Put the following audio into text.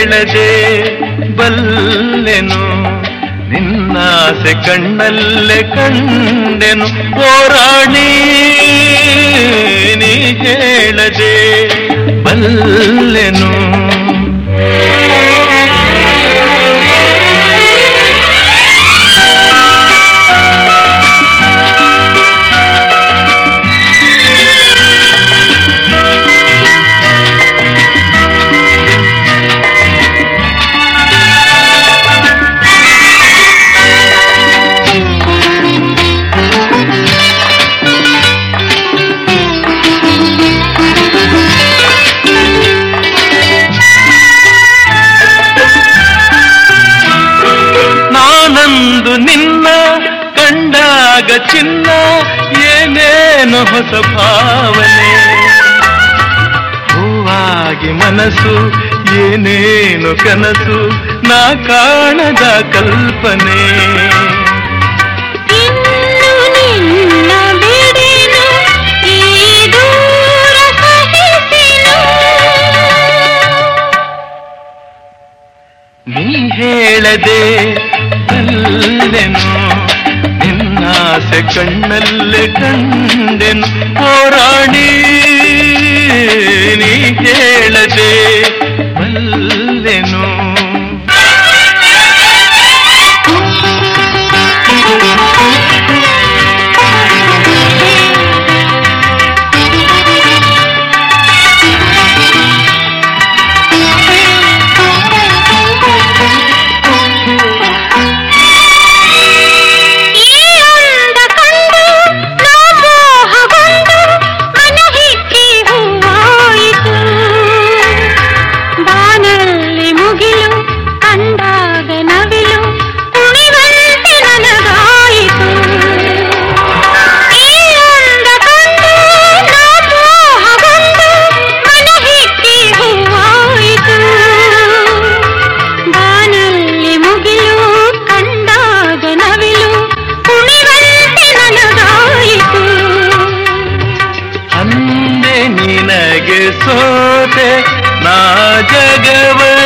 ಹೇಳದೆ ಬಲ್ಲೆನು ನಿನ್ನಾಸೆ ಕಣ್ಣಲ್ಲೇ ಕಂಡೆನು ಹೋರಾಣಿ ನೀ ಹೇಳದೆ ಬಲ್ಲೆನು ನಾನಂದು ನಿನ್ನ ಕಂಡಾಗ ಚಿನ್ನ ಏನೇನು ಹೊಸ ಭಾವನೆ ಹೂವಾಗಿ ಮನಸ್ಸು ಏನೇನು ಕನಸು ನಾ ಕಾಣದ ಕಲ್ಪನೆ ಇನ್ನು ನಿನ್ನ ಬಿಡೆನು ಈ ದೂರ ಸಹಿಸೆನು ನೀ ಹೇಳದೆ ಬಲ್ಲೆನು ನಿನ್ನಾಸೆ ಕಣ್ಣಲ್ಲೇ ಕಂಡೆನು ಹೋರಾಣಿ ನೀ ಹೇಳದೆ ಬಲ್ಲೆನು ಈ ಅಂದ ಕಂಡು ನಾ ಮೋಹಗೊಂಡು ಮನಹಿಕ್ಕಿ ಹೂವಾಯಿತು ಬಾನಲ್ಲಿ ಮುಗಿಲು ಕಂಡಾಗ ನವಿಲು ಕುಣಿವಂತೆ ನನಗಾಯಿತು ಈ ಅಂದ ಕಂಡು ನಾ ಮೋಹಗೊಂಡು ಮನಹಿಕ್ಕಿ ಹೂವಾಯಿತು ಬಾನಲ್ಲಿ ಮುಗಿಲು ಕಂಡಾಗ ನವಿಲು ಕುಣಿವಂತೆ ನನಗಾಯಿತು ಅಂದೆ ನಿನಗೆ ಸೋತೆ ನಾ ಜಗವ